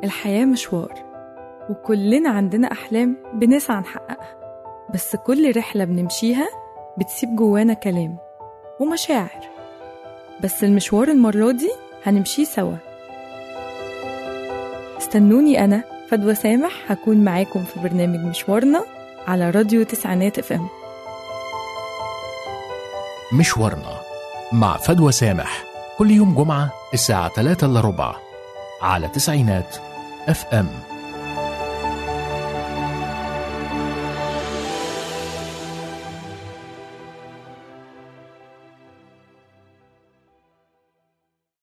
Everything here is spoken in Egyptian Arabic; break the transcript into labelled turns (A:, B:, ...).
A: الحياة مشوار وكلنا عندنا أحلام بنسعى نحققها بس كل رحلة بنمشيها بتسيب جوانا كلام ومشاعر بس المشوار المرة دي هنمشيه سوا استنوني أنا فدوى سامح هكون معاكم في برنامج مشوارنا على راديو تسعينات اف ام
B: مشوارنا مع فدوى سامح كل يوم جمعة الساعة 3 إلا ربع على تسعينات اف ام